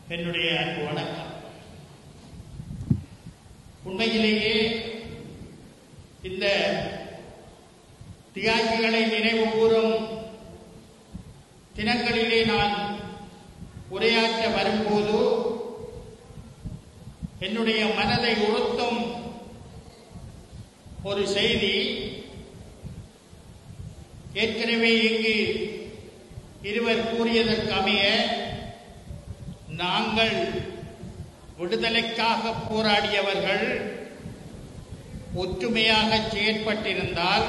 என்னுடைய அன்பு வணக்கம் உண்மையிலேயே இந்த தியாகிகளை நினைவு கூறும் தினங்களிலே நான் உரையாற்ற வரும்போது என்னுடைய மனதை உறுத்தும் ஒரு செய்தி ஏற்கனவே இங்கு இருவர் கூறியதற்கு அமைய நாங்கள் விடுதலைக்காக போராடியவர்கள் ஒற்றுமையாக செயற்பட்டிருந்தால்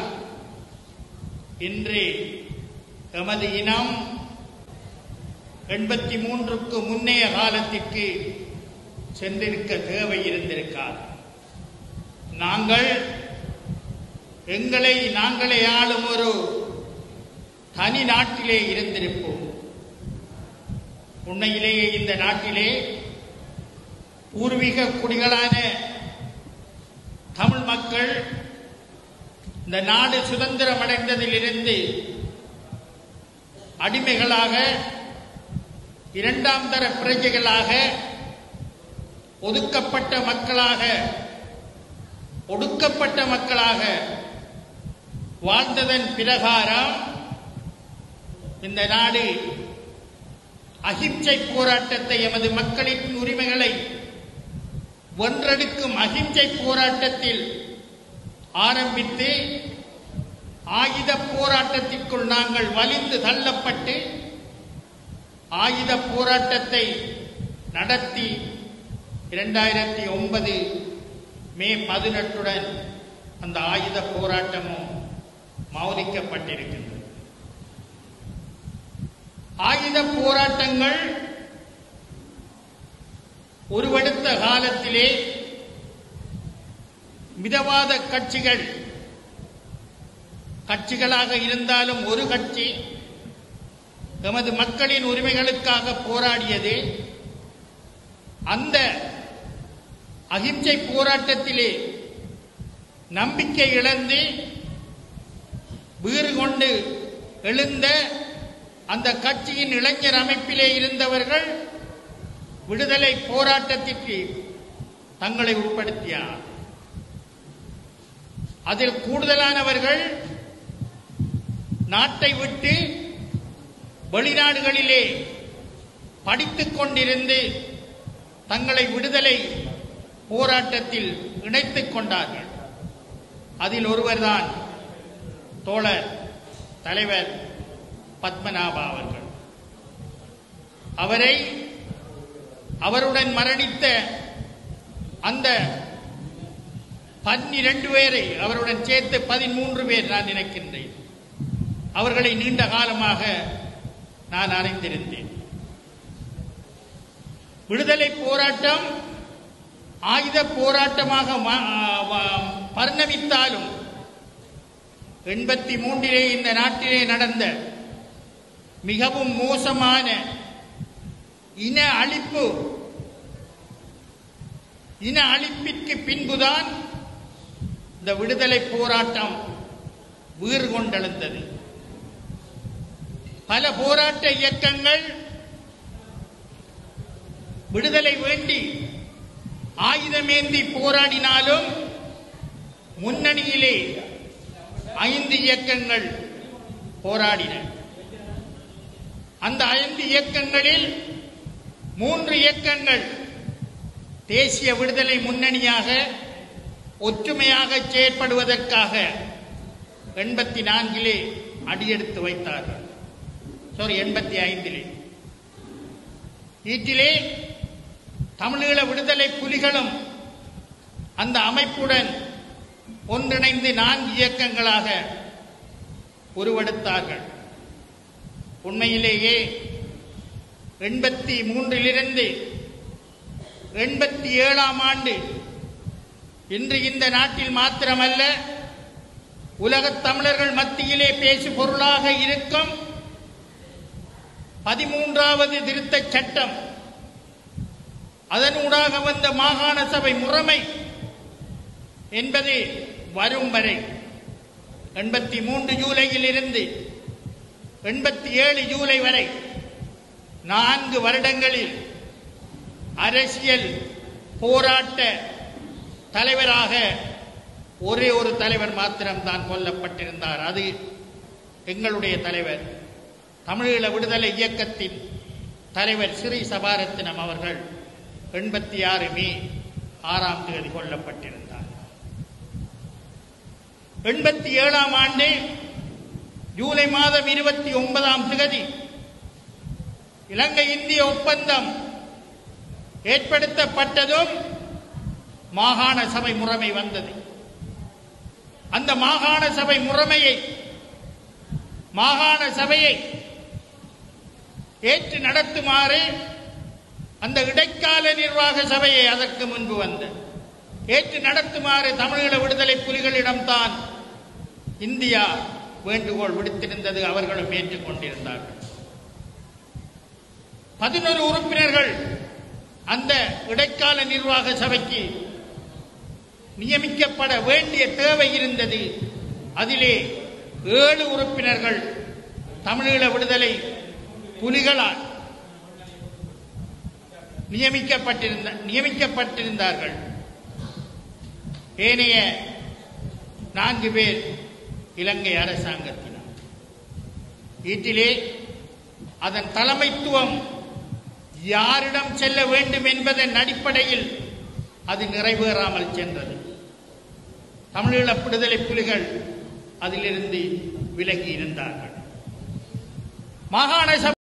இன்று எமது இனம் எண்பத்தி மூன்றுக்கு முன்னைய காலத்திற்கு சென்றிருக்க தேவை இருந்திருக்காது நாங்கள் எங்களை நாங்களே ஆளும் ஒரு தனி நாட்டிலே இருந்திருப்போம் உண்மையிலேயே இந்த நாட்டிலே பூர்வீக குடிகளான தமிழ் மக்கள் இந்த நாடு சுதந்திரம் அடைந்ததிலிருந்து அடிமைகளாக இரண்டாம் தர பிரஜைகளாக ஒதுக்கப்பட்ட மக்களாக ஒடுக்கப்பட்ட மக்களாக வாழ்ந்ததன் பிரகாரம் இந்த நாடு அகிம்சை போராட்டத்தை எமது மக்களின் உரிமைகளை ஒன்றெடுக்கும் அகிம்சை போராட்டத்தில் ஆரம்பித்து ஆயுத போராட்டத்திற்குள் நாங்கள் வலிந்து தள்ளப்பட்டு ஆயுத போராட்டத்தை நடத்தி இரண்டாயிரத்தி ஒன்பது மே பதினெட்டுடன் அந்த ஆயுத போராட்டமும் மௌனிக்கப்பட்டிருக்கின்றது ஆயுத போராட்டங்கள் உருவெடுத்த காலத்திலே மிதவாத கட்சிகள் கட்சிகளாக இருந்தாலும் ஒரு கட்சி எமது மக்களின் உரிமைகளுக்காக போராடியது அந்த அகிம்சை போராட்டத்திலே நம்பிக்கை இழந்து வீறு கொண்டு எழுந்த அந்த கட்சியின் இளைஞர் அமைப்பிலே இருந்தவர்கள் விடுதலை போராட்டத்திற்கு தங்களை உட்படுத்தியார் அதில் கூடுதலானவர்கள் நாட்டை விட்டு வெளிநாடுகளிலே படித்துக் கொண்டிருந்து தங்களை விடுதலை போராட்டத்தில் இணைத்துக் கொண்டார்கள் அதில் ஒருவர்தான் தோழர் தலைவர் பத்மநாபா அவர்கள் அவரை அவருடன் மரணித்த அந்த பன்னிரண்டு பேரை அவருடன் சேர்த்து பதிமூன்று பேர் நான் நினைக்கின்றேன் அவர்களை நீண்ட காலமாக நான் அறிந்திருந்தேன் விடுதலை போராட்டம் ஆயுத போராட்டமாக பரிணமித்தாலும் எண்பத்தி மூன்றிலே இந்த நாட்டிலே நடந்த மிகவும் மோசமான இன அழிப்பு இன அழிப்பிற்கு பின்புதான் இந்த விடுதலை போராட்டம் வீறு கொண்டெழுந்தது பல போராட்ட இயக்கங்கள் விடுதலை வேண்டி ஆயுதமேந்தி போராடினாலும் முன்னணியிலே ஐந்து இயக்கங்கள் போராடின அந்த ஐந்து இயக்கங்களில் மூன்று இயக்கங்கள் தேசிய விடுதலை முன்னணியாக ஒற்றுமையாக செயற்படுவதற்காக எண்பத்தி நான்கிலே அடியெடுத்து வைத்தார்கள் சாரி எண்பத்தி ஐந்திலே ஈட்டிலே தமிழீழ விடுதலை புலிகளும் அந்த அமைப்புடன் ஒன்றிணைந்து நான்கு இயக்கங்களாக உருவெடுத்தார்கள் உண்மையிலேயே எண்பத்தி மூன்றிலிருந்து எண்பத்தி ஏழாம் ஆண்டு இன்று இந்த நாட்டில் மாத்திரமல்ல உலகத் தமிழர்கள் மத்தியிலே பேசு பொருளாக இருக்கும் பதிமூன்றாவது திருத்தச் சட்டம் அதனூடாக வந்த மாகாண சபை முறைமை என்பது வரும் வரை எண்பத்தி மூன்று ஜூலையில் இருந்து எண்பத்தி ஏழு ஜூலை வரை நான்கு வருடங்களில் அரசியல் போராட்ட தலைவராக ஒரே ஒரு தலைவர் மாத்திரம்தான் கொல்லப்பட்டிருந்தார் அது எங்களுடைய தலைவர் தமிழீழ விடுதலை இயக்கத்தின் தலைவர் ஸ்ரீ சபாரத்தினம் அவர்கள் எண்பத்தி ஆறு மே ஆறாம் தேதி கொல்லப்பட்டிருந்தார் எண்பத்தி ஏழாம் ஆண்டு ஜூலை மாதம் இருபத்தி ஒன்பதாம் தேதி இலங்கை இந்திய ஒப்பந்தம் ஏற்படுத்தப்பட்டதும் மாகாண சபை முறைமை வந்தது அந்த மாகாண சபை முறைமையை மாகாண சபையை ஏற்று நடத்துமாறு அந்த இடைக்கால நிர்வாக சபையை அதற்கு முன்பு வந்த ஏற்று நடத்துமாறு தமிழீழ விடுதலை புலிகளிடம்தான் இந்தியா வேண்டுகோள் விடுத்திருந்தது அவர்களும் ஏற்றுக்கொண்டிருந்தார்கள் பதினொரு உறுப்பினர்கள் அந்த இடைக்கால நிர்வாக சபைக்கு நியமிக்கப்பட வேண்டிய தேவை இருந்தது அதிலே ஏழு உறுப்பினர்கள் தமிழீழ விடுதலை புலிகளால் நியமிக்கப்பட்டிருந்த நியமிக்கப்பட்டிருந்தார்கள் ஏனைய நான்கு பேர் இலங்கை அரசாங்கத்தினர் வீட்டிலே அதன் தலைமைத்துவம் யாரிடம் செல்ல வேண்டும் என்பதன் அடிப்படையில் அது நிறைவேறாமல் சென்றது தமிழீழ விடுதலை புலிகள் அதிலிருந்து விலகி இருந்தார்கள் மாகாண சபை